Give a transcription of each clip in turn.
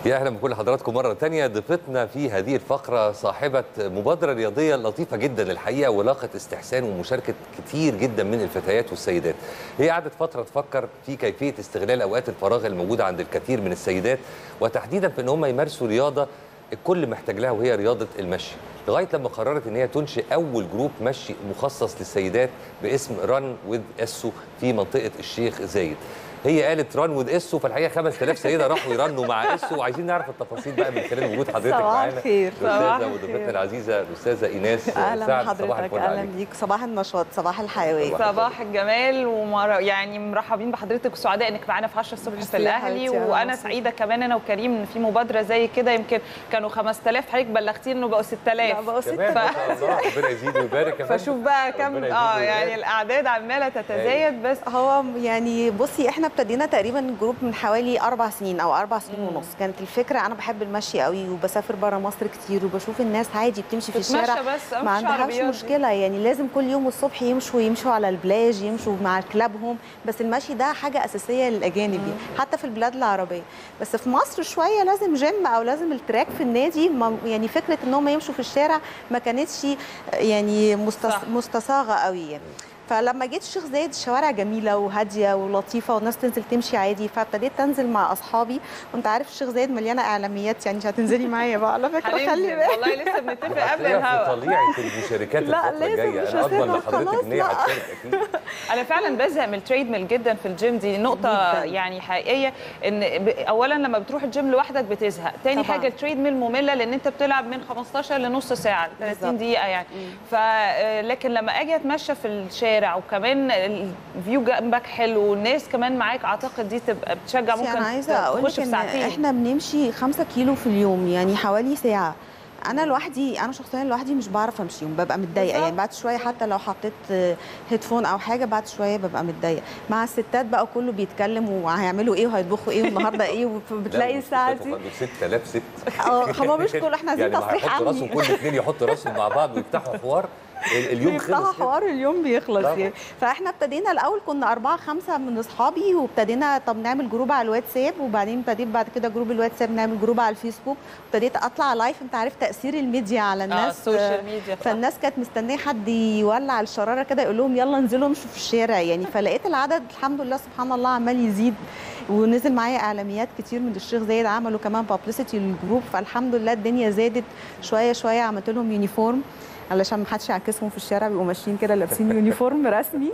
يا اهلا بكل حضراتكم مره تانية ضيفتنا في هذه الفقره صاحبه مبادره رياضيه لطيفه جدا الحقيقه ولاقت استحسان ومشاركه كتير جدا من الفتيات والسيدات هي قعدت فتره تفكر في كيفيه استغلال اوقات الفراغ الموجوده عند الكثير من السيدات وتحديدا في ان هم يمارسوا رياضه الكل محتاج لها وهي رياضه المشي لغايه لما قررت ان هي تنشئ اول جروب مشي مخصص للسيدات باسم ران وذ اسو في منطقه الشيخ زايد هي قالت ران وذ اسو فالحقيقه 5000 سيده راحوا يرنوا مع اسو وعايزين نعرف التفاصيل بقى من خلال وجود حضرتك صباح معانا الخير. صباح الاستاذه الخير. وضيفتنا العزيزه الاستاذه ايناس اهلا سعد. صباح بحضرتك الفل اهلا عليك. بيك صباح النشاط صباح الحيويه صباح صباح الجمال ومر... يعني مرحبين بحضرتك وسعداء انك معانا في 10 الصبح ميرسي في يا الاهلي حبيبتي، أهلا وانا وسهلا. سعيده كمان انا وكريم ان في مبادره زي كده يمكن كانوا 5000 حضرتك بلغتينا انه بقوا 6000 لا، بقوا كمان ما شاء الله ربنا يزيد ويبارك يا فندم. فشوف بقى كم ربنا يزيد اه ويبارك. يعني الاعداد عماله تتزايد بس هو يعني بصي احنا ابتدينا تقريبا جروب من حوالي اربع سنين او اربع سنين مم. ونص كانت الفكره انا بحب المشي قوي وبسافر بره مصر كتير وبشوف الناس عادي بتمشي في تتمشى الشارع بس ما مفيش عندهاش عربيات دي. مشكله يعني لازم كل يوم الصبح يمشوا يمشوا على البلاج يمشوا مع كلابهم بس المشي ده حاجه اساسيه للاجانب يعني حتى في البلاد العربيه بس في مصر شويه لازم جيم او لازم التراك في النادي ما- يعني فكره ان هم يمشوا في الشارع ما كانتش يعني مستص... صح. مستصاغه قوي يعني فلما جيت الشيخ زايد الشوارع جميله وهاديه ولطيفه والناس تنزل تمشي عادي فابتديت انزل مع اصحابي وانت عارف الشيخ زايد مليانه اعلاميات يعني مش هتنزلي معايا بقى على فكره خلي هننزل بالك والله لسه بنتفق قبل هتلاقيها الهوا في طليعه المشاركات لا، الفتره لازم الجايه مش انا اضمن هسيبها لحضرتك خلاص، ان هي لا. هتشارك اكيد انا فعلا بزهق من التريد ميل جدا في الجيم دي نقطه جداً. يعني حقيقيه ان ب... اولا لما بتروح الجيم لوحدك بتزهق تاني طبعاً. حاجه التريد ميل ممله لان انت بتلعب من 15 لنص ساعه 30 بالظبط. دقيقه يعني ف لكن لما اجي اتمشى في الشارع وكمان الفيو جنبك حلو والناس كمان معاك اعتقد دي تبقى بتشجع بس ممكن انا عايزه اقول تخش لك في ان ساعتين احنا بنمشي 5 كيلو في اليوم يعني حوالي ساعه انا لوحدي انا شخصيا لوحدي مش بعرف امشي ببقى متضايقه بالظبط. يعني بعد شويه حتى لو حطيت هيدفون او حاجه بعد شويه ببقى متضايقه مع الستات بقى كله بيتكلم وهيعملوا ايه وهيطبخوا ايه والنهارده ايه فبتلاقي الساعه دي 6000 ست اه هما مش كل احنا عايزين يعني ما تصريح هيحطوا راسهم امني كل اثنين يحطوا راسهم مع بعض ويفتحوا حوار ال- اليوم بيفتحوا خلص كده. حوار اليوم بيخلص طبعا. يعني فاحنا ابتدينا الاول كنا اربعه خمسه من اصحابي وابتدينا طب نعمل جروب على الواتساب وبعدين ابتديت بعد كده جروب الواتساب نعمل جروب على الفيسبوك ابتديت اطلع لايف انت عارف تاثير الميديا على اه الناس السوشيال ميديا طبعاً. فالناس كانت مستنيه حد يولع الشراره كده يقول لهم يلا انزلوا امشوا في الشارع يعني فلقيت العدد الحمد لله سبحان الله عمال يزيد ونزل معايا اعلاميات كتير من الشيخ زايد عملوا كمان بابليستي للجروب فالحمد لله الدنيا زادت شويه شويه عملت لهم يونيفورم علشان ما حدش يعكسهم في الشارع بيبقوا ماشيين كده لابسين يونيفورم رسمي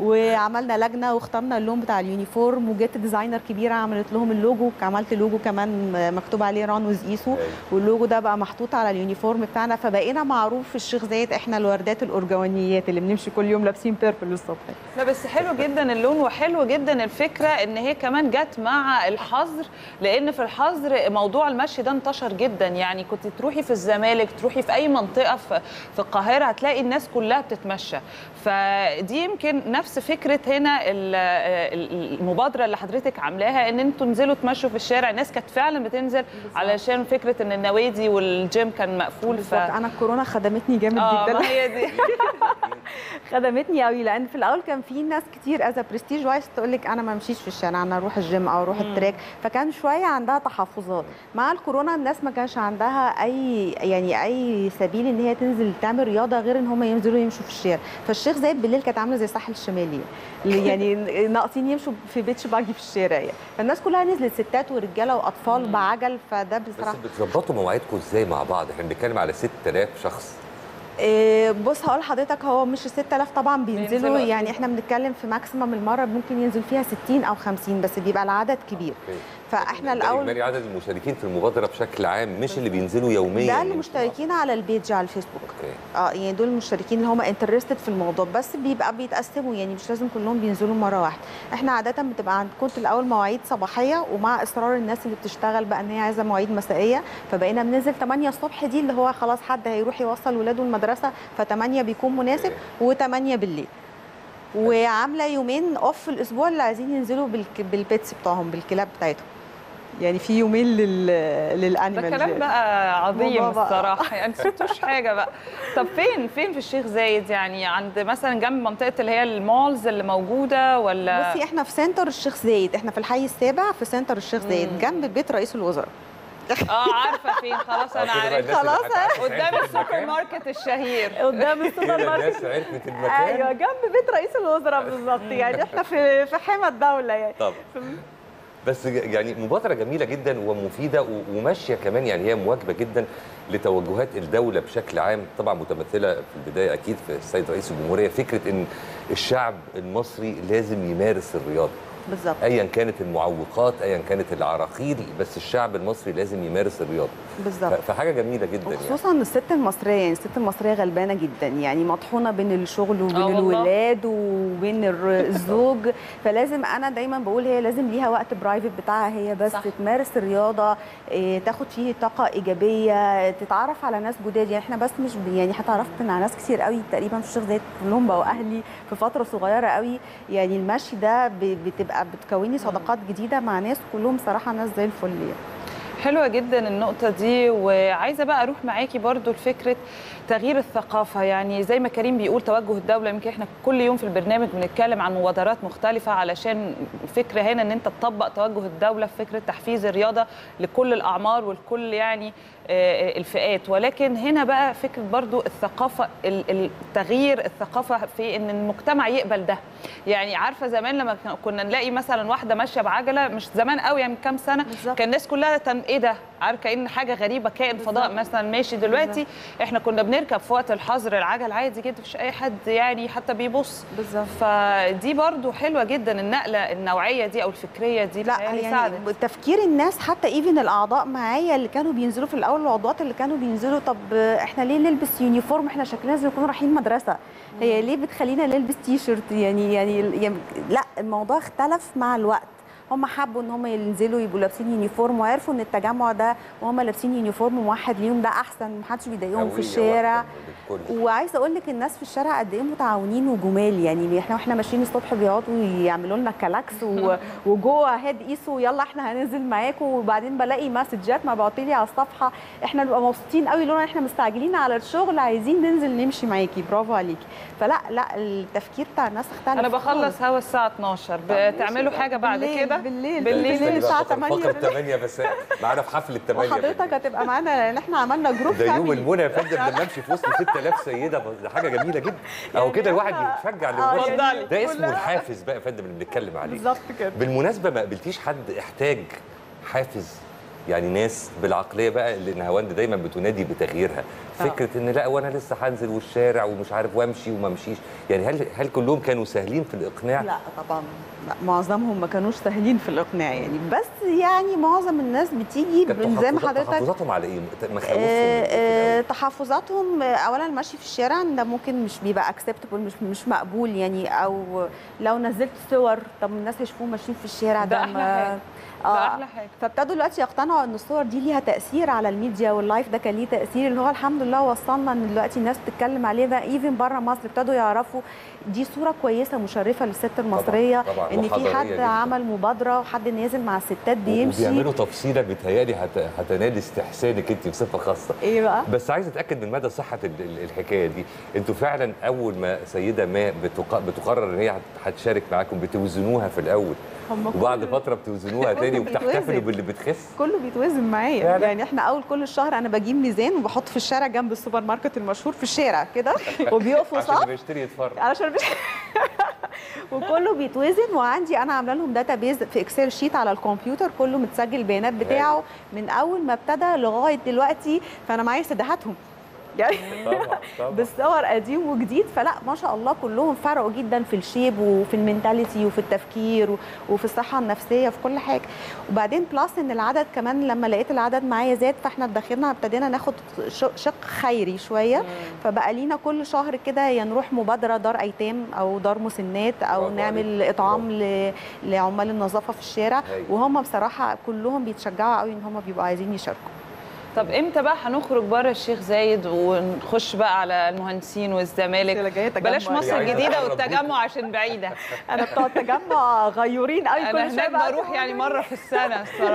وعملنا لجنه واخترنا اللون بتاع اليونيفورم وجبت ديزاينر كبيره عملت لهم اللوجو عملت لوجو كمان مكتوب عليه ران وزقيسو أيوة. واللوجو ده بقى محطوط على اليونيفورم بتاعنا فبقينا معروف في الشيخ زايد احنا الوردات الارجوانيات اللي بنمشي كل يوم لابسين بيربل الصبح لا بس حلو جدا اللون وحلو جدا الفكره ان هي كمان جت مع الحظر لان في الحظر موضوع المشي ده انتشر جدا يعني كنت تروحي في الزمالك تروحي في اي منطقه في في القاهره هتلاقي الناس كلها بتتمشى فدي يمكن نفس فكره هنا ال- ال- المبادره اللي حضرتك عاملاها ان انتوا تنزلوا تمشوا في الشارع الناس كانت فعلا بتنزل علشان فكره ان النوادي والجيم كان مقفول ف بالظبط انا الكورونا خدمتني جامد اه جدا ما هي دي خدمتني قوي لان في الاول كان في ناس كتير از برستيج وايز تقول لك انا ما امشيش في الشارع انا اروح الجيم او اروح التراك فكان شويه عندها تحفظات مع الكورونا الناس ما كانش عندها اي يعني اي سبيل ان هي تنزل تعمل رياضه غير ان هم ينزلوا يمشوا في الشارع فالشيخ زايد بالليل كانت عامله زي الساحل الشمالي اللي يعني ناقصين يمشوا في بيتش باجي في الشارع يعني فالناس كلها نزلت ستات ورجاله واطفال بعجل فده بس بصراحه بتظبطوا مواعيدكم ازاي مع بعض احنا بنتكلم على 6000 شخص إيه، بص هقول لحضرتك هو مش ال 6000 طبعا بينزلوا بينزلوا يعني أكيد. احنا بنتكلم في ماكسيمم المره ممكن ينزل فيها 60 او 50 بس بيبقى العدد كبير أوكي. فاحنا ده الاول اجمالي عدد المشاركين في المبادره بشكل عام مش اللي بينزلوا يوميا ده يعني اللي مش مشتركين على البيج على الفيسبوك اوكي اه يعني دول المشتركين اللي هم انترستد في الموضوع بس بيبقى بيتقسموا يعني مش لازم كلهم بينزلوا مره واحده احنا عاده بتبقى عند كنت الاول مواعيد صباحيه ومع اصرار الناس اللي بتشتغل بقى ان هي عايزه مواعيد مسائيه فبقينا بننزل 8 الصبح دي اللي هو خلاص حد هيروح يوصل ولاده المدرسه ف8 بيكون مناسب و8 بالليل وعامله يومين اوف في الاسبوع اللي عايزين ينزلوا بالك... بالبيتس بتوعهم بالكلاب بتاعتهم يعني في يومين لل ده للانيمال كلام بقى عظيم موضوع بقى. الصراحه يعني سبتوش حاجه بقى طب فين فين في الشيخ زايد يعني عند مثلا جنب منطقه اللي هي المولز اللي موجوده ولا بصي احنا في سنتر الشيخ زايد احنا في الحي السابع في سنتر الشيخ زايد مم. جنب بيت رئيس الوزراء اه عارفه فين خلاص انا كده بقى عارفه الناس اللي خلاص، هتعرف قدام عرفت السوبر المكان. ماركت الشهير قدام السوبر كده ماركت الناس عرفت المكان ايوه جنب بيت رئيس الوزراء بالظبط يعني احنا في في حمى الدوله يعني طبعا بس ج- يعني مبادرة جميلة جدا ومفيدة و- وماشية كمان يعني هي مواكبة جدا لتوجهات الدولة بشكل عام طبعا متمثلة في البداية أكيد في السيد رئيس الجمهورية فكرة إن الشعب المصري لازم يمارس الرياضة بالظبط أيا كانت المعوقات أيا كانت العراقيل بس الشعب المصري لازم يمارس الرياضة بالظبط ف- فحاجة جميلة جدا يعني وخصوصا الست المصريه يعني الست المصريه غلبانه جدا يعني مطحونه بين الشغل وبين آه والله. الولاد وبين الر- الزوج فلازم انا دايما بقول هي لازم ليها وقت برايفت بتاعها هي بس صح. صح. تمارس الرياضه إيه، تاخد فيه طاقه ايجابيه تتعرف على ناس جداد يعني احنا بس مش ب- يعني اتعرفت على ناس كتير قوي تقريبا في الشيخ زايد كلهم بقوا اهلي في فتره صغيره قوي يعني المشي ده ب- بتبقى بتكوني صداقات جديده مع ناس كلهم صراحه ناس زي الفل يعني حلوه جدا النقطه دي وعايزه بقى اروح معاكي برضو لفكره تغيير الثقافه يعني زي ما كريم بيقول توجه الدوله يمكن احنا كل يوم في البرنامج بنتكلم عن مبادرات مختلفه علشان الفكره هنا ان انت تطبق توجه الدوله في فكره تحفيز الرياضه لكل الاعمار والكل يعني آه، الفئات ولكن هنا بقى فكره برضو الثقافه ال- ال- تغيير الثقافه في ان المجتمع يقبل ده يعني عارفه زمان لما كنا- كنا نلاقي مثلا واحده ماشيه بعجله مش زمان قوي يعني من كام سنه بالظبط. كان الناس كلها تن... ايه ده عارف كأن حاجه غريبه كائن فضاء بالظبط. مثلا ماشي دلوقتي احنا كنا بنركب في وقت الحظر العجل عادي جدا مفيش اي حد يعني حتى بيبص بالظبط فدي برضو حلوه جدا النقله النوعيه دي او الفكريه دي لا بتهيألي يعني ساعدت تفكير الناس حتى ايفن الاعضاء معايا اللي كانوا بينزلوا في الاول العضوات اللي كانوا بينزلوا طب احنا ليه نلبس يونيفورم احنا شكلنا زي نكون رايحين مدرسه هي ليه بتخلينا نلبس تي شيرت يعني يعني يعني لا الموضوع اختلف مع الوقت هم حبوا ان هم ينزلوا يبقوا لابسين يونيفورم وعرفوا ان التجمع ده وهم لابسين يونيفورم موحد ليهم ده احسن محدش بيضايقهم في هوية الشارع واحدة للكل. وعايزه اقول لك الناس في الشارع قد ايه متعاونين وجمال يعني احنا واحنا ماشيين الصبح بيقعدوا يعملوا لنا كلاكس و- وجوه هاد قيسوا يلا احنا هننزل معاكم وبعدين بلاقي مسجات مبعوت لي على الصفحه احنا بنبقى مبسوطين قوي لولا احنا مستعجلين على الشغل عايزين ننزل نمشي معاكي برافو عليكي فلا لا التفكير بتاع الناس اختلف انا خالص. بخلص هوا الساعه 12 بتعملوا حاجه بعد بالليل- كده بالليل بالليل بالليل الساعه فقرة- 8 فقرة بالليل 8 بس معانا في حفل ال 8 وحضرتك هتبقى معانا لان احنا عملنا جروب ده يوم فاميلي. المنى يا فندم لما امشي في وسط 6000 سيده ده حاجه جميله جدا اهو يعني كده الواحد إحنا- يتشجع آه، للمنى اتفضلي. ده اسمه كلها- الحافز بقى يا فندم اللي بنتكلم عليه بالظبط كده بالمناسبه ما قابلتيش حد احتاج حافز يعني ناس بالعقليه بقى اللي نهاوند دايما بتنادي بتغييرها آه. فكره ان لا وانا لسه هنزل والشارع ومش عارف وامشي وما امشيش يعني هل هل كلهم كانوا سهلين في الاقناع لا طبعا لا معظمهم ما كانوش سهلين في الاقناع يعني بس يعني معظم الناس بتيجي كانت بن- زي ما تحفظات- حضرتك تحفظاتهم على ايه مخاوفهم آه، إيه في آه، الأول؟ تحفظاتهم آه، اولا المشي في الشارع ده ممكن مش بيبقى اكسبتبل مش مش مقبول يعني او لو نزلت صور طب الناس هيشوفوهم ماشيين في الشارع ده ده أحلى ما- حاجة. ده احلى حاجه فابتدوا دلوقتي يقتنعوا ان الصور دي ليها تاثير على الميديا واللايف ده كان ليه تاثير اللي هو الحمد لله وصلنا ان دلوقتي الناس بتتكلم عليه ده ايفن بره مصر ابتدوا يعرفوا دي صوره كويسه مشرفه للست المصريه طبعاً، ان في وحضارية حد جداً. عمل مبادره وحد نازل مع الستات بيمشي وبيعملوا تفصيله بتهيألي هت... هتنال استحسانك انت بصفه خاصه ايه بقى بس عايز اتاكد من مدى صحه ال- ال- الحكايه دي انتوا فعلا اول ما سيده ما بتق... بتقرر ان هي هت- هتشارك معاكم بتوزنوها في الاول هم وبعد كل- فتره بتوزنوها تاني كله وبتحتفلوا بيتوزن. باللي بتخس كله بيتوزن معايا فعلا؟ يعني احنا اول كل الشهر انا بجيب ميزان وبحط في الشارع جنب السوبر ماركت المشهور في الشارع كده وبيقفوا عشان صف اللي بيشتري يتفرج علشان مش وكله بيتوزن وعندي انا عامله لهم داتا بيز في اكسل شيت على الكمبيوتر كله متسجل البيانات بتاعه من اول ما ابتدى لغايه دلوقتي فانا معايا سداحاتهم يعني طبعا طبعا بالصور قديم وجديد فلا ما شاء الله كلهم فرقوا جدا في الشيب وفي المينتاليتي وفي التفكير و- وفي الصحه النفسيه في كل حاجه وبعدين بلس ان العدد كمان لما لقيت العدد معايا زاد فاحنا داخلنا ابتدينا ناخد ش- شق خيري شويه فبقى لينا كل شهر كده يا نروح مبادره دار ايتام او دار مسنات او برافو نعمل عليك. اطعام ل- لعمال النظافه في الشارع هايل. وهم بصراحه كلهم بيتشجعوا قوي ان هم بيبقوا عايزين يشاركوا طب امتى بقى هنخرج بره الشيخ زايد ونخش بقى على المهندسين والزمالك اللي جاية تجمع. بلاش مصر يعني الجديده تقرب والتجمع عشان بعيده انا بتوع التجمع غيورين قوي انا كل هناك شويه بقى بروح يعني مره في السنه الصراحه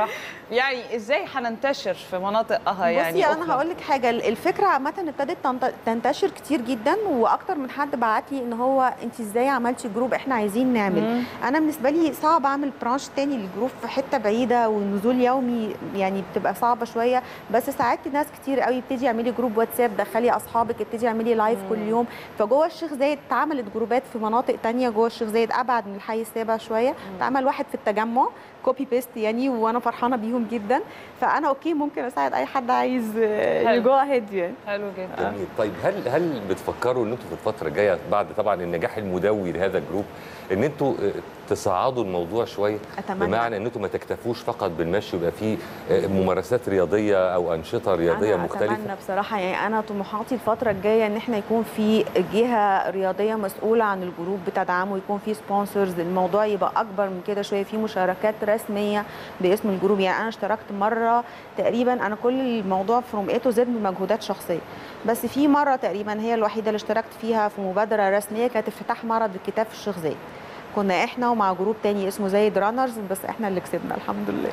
يعني ازاي هننتشر في مناطقها يعني بصي انا أخرى؟ هقول لك حاجه الفكره عامه ابتدت تنت- تنتشر كتير جدا واكتر من حد بعت لي ان هو انت ازاي عملتي جروب احنا عايزين نعمل مم. انا بالنسبه لي صعب اعمل برانش تاني للجروب في حته بعيده والنزول يومي يعني بتبقى صعبه شويه بس ساعدت ناس كتير قوي ابتدي اعملي جروب واتساب دخلي اصحابك ابتدي اعملي لايف كل يوم فجوه الشيخ زايد اتعملت جروبات في مناطق تانية جوه الشيخ زايد ابعد من الحي السابع شويه اتعمل واحد في التجمع كوبي بيست يعني وانا فرحانه بيهم جدا فانا اوكي ممكن اساعد اي حد عايز حلو. يجو اهيد يعني حلو جدا جميل طيب هل هل بتفكروا ان انتوا في الفتره الجايه بعد طبعا النجاح المدوي لهذا الجروب ان انتوا آه، تصعدوا الموضوع شويه أتمنى. بمعنى ان انتوا ما تكتفوش فقط بالمشي ويبقى في آه، ممارسات رياضيه او انشطه رياضيه أنا مختلفه اتمنى بصراحه يعني انا طموحاتي الفتره الجايه ان احنا يكون في جهه رياضيه مسؤوله عن الجروب بتدعمه يكون في سبونسرز الموضوع يبقى اكبر من كده شويه في مشاركات رسميه باسم الجروب يعني انا اشتركت مره تقريبا انا كل الموضوع فروم اي تو زد بمجهودات شخصيه بس في مره تقريبا هي الوحيده اللي اشتركت فيها في مبادره رسميه كانت افتتاح معرض الكتاب في الشيخ زايد كنا احنا ومع جروب تاني اسمه زايد رانرز بس احنا اللي كسبنا الحمد لله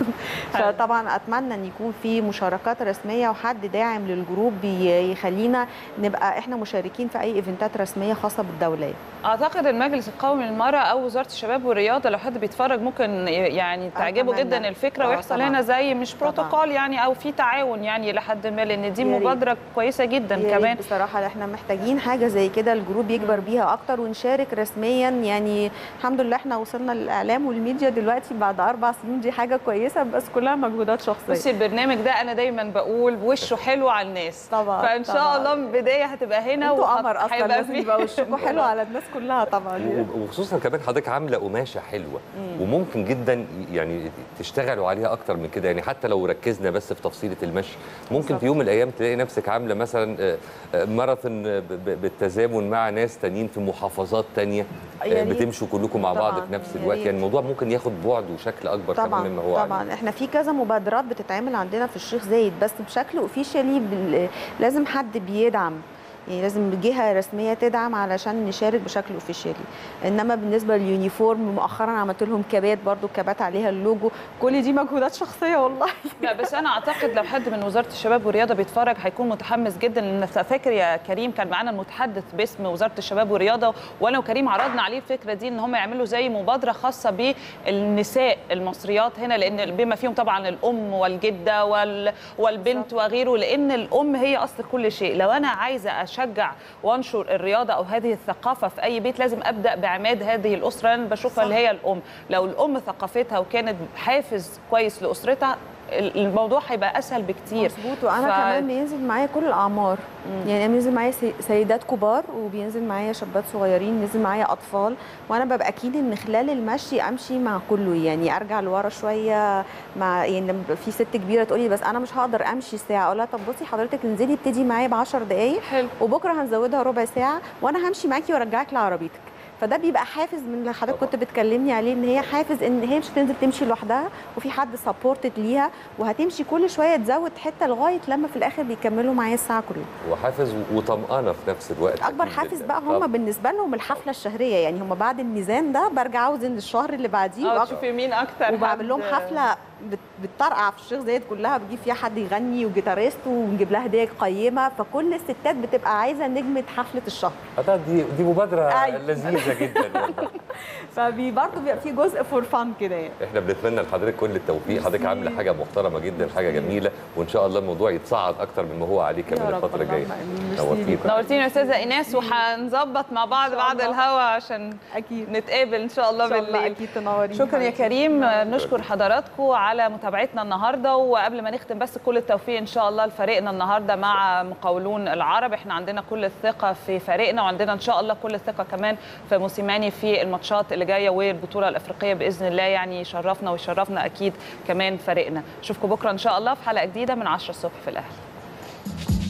فطبعا اتمنى ان يكون في مشاركات رسميه وحد داعم للجروب بي- يخلينا نبقى احنا مشاركين في اي ايفنتات رسميه خاصه بالدوله اعتقد المجلس القومي للمراه او وزاره الشباب والرياضه لو حد بيتفرج ممكن يعني تعجبه أتمنى. جدا الفكره آه، ويحصل طبعاً. هنا زي مش طبعاً. بروتوكول يعني او في تعاون يعني لحد ما لان دي يا ريت. مبادره كويسه جدا يا ريت كمان بصراحه احنا محتاجين حاجه زي كده الجروب يكبر بيها اكتر ونشارك رسميا يعني الحمد لله احنا وصلنا للاعلام والميديا دلوقتي بعد اربع سنين دي حاجه كويسه بس كلها مجهودات شخصيه بصي البرنامج ده انا دايما بقول وشه حلو على الناس طبعاً، فان شاء طبعاً. الله من البدايه هتبقى هنا انتوا وهت- قمر اصلا هيبقى لازم في- يبقى وشكم حلو على الناس كلها طبعا يعني. وخصوصا كمان حضرتك عامله قماشه حلوه وممكن جدا يعني تشتغلوا عليها اكتر من كده يعني حتى لو ركزنا بس في تفصيله المشي ممكن بالظبط. في يوم من الايام تلاقي نفسك عامله مثلا آه، آه، ماراثون ب- ب- بالتزامن مع ناس تانيين في محافظات تانية آه، يا ريت. بتمشوا كلكم مع بعض طبعاً، في نفس يا الوقت ريت. يعني الموضوع ممكن ياخد بعد وشكل اكبر كمان طبعا مما هو عليه. طبعا احنا في كذا مبادرات بتتعمل عندنا في الشيخ زايد بس بشكل اوفيشالي بال- لازم حد بيدعم يعني لازم جهه رسميه تدعم علشان نشارك بشكل اوفيشالي انما بالنسبه لليونيفورم مؤخرا عملت لهم كابات برضو كابات عليها اللوجو كل دي مجهودات شخصيه والله لا بس انا اعتقد لو حد من وزاره الشباب والرياضه بيتفرج هيكون متحمس جدا لان فاكر يا كريم كان معانا المتحدث باسم وزاره الشباب والرياضه وانا وكريم عرضنا عليه الفكره دي ان هم يعملوا زي مبادره خاصه بالنساء المصريات هنا لان بما فيهم طبعا الام والجده وال والبنت وغيره لان الام هي اصل كل شيء لو انا عايزه اشجع وانشر الرياضه او هذه الثقافه في اي بيت لازم ابدا بعماد هذه الاسره انا بشوفها اللي هي الام لو الام ثقافتها وكانت حافز كويس لاسرتها الموضوع هيبقى اسهل بكتير مظبوط وانا ف- كمان بينزل معايا كل الاعمار يعني أنا بينزل معايا سي- سيدات كبار وبينزل معايا شابات صغيرين بينزل معايا اطفال وانا ببقى اكيد ان خلال المشي امشي مع كله يعني ارجع لورا شويه مع يعني لما بيبقى في ست كبيره تقولي بس انا مش هقدر امشي ساعه اقول لها طب بصي حضرتك انزلي ابتدي معايا ب 10 دقائق حلو وبكره هنزودها ربع ساعه وانا همشي معاكي وارجعك لعربيتك فده بيبقى حافز من اللي حضرتك طبعاً. كنت بتكلمني عليه ان هي حافز ان هي مش هتنزل تمشي لوحدها وفي حد سبورتد ليها وهتمشي كل شويه تزود حته لغايه لما في الاخر بيكملوا معايا الساعه كلها وحافز وطمأنة في نفس الوقت اكبر أكيد حافز جداً. بقى هم طبعاً. بالنسبه لهم الحفله الشهريه يعني هم بعد الميزان ده برجع اوزن الشهر اللي بعديه اه وأك- تشوفي مين اكتر وبعمل لهم حد- حفله بت- بتطرقع في الشيخ زايد كلها بجيب فيها حد يغني وجيتاريست ونجيب لها هديه قيمه فكل الستات بتبقى عايزه نجمه حفله الشهر آه، دي دي مبادرة أيوة. لذيذة جدا والله. فبرضه بيبقى في جزء فور فان كده يعني احنا بنتمنى لحضرتك كل التوفيق حضرتك عامله حاجه محترمه جدا حاجه جميله وان شاء الله الموضوع يتصاعد اكتر مما هو عليه كمان الفتره الجايه اللهم آمين. ميرسي نورتينا. ليكم. نورتينا يا استاذه ايناس وهنظبط مع بعض شاء بعد الله. الهوا عشان اكيد نتقابل ان شاء الله إن شاء الله بالليل اكيد تنوريني شكرا يا حبيبتي. كريم نشكر حضراتكم على متابعتنا النهارده وقبل ما نختم بس كل التوفيق ان شاء الله لفريقنا النهارده مع مقاولون العرب احنا عندنا كل الثقه في فريقنا وعندنا ان شاء الله كل الثقه كمان في موسيماني في الماتشات اللي جايه والبطوله الافريقيه باذن الله يعني يشرفنا ويشرفنا اكيد كمان فريقنا اشوفكم بكره ان شاء الله في حلقه جديده من 10 الصبح في الاهلي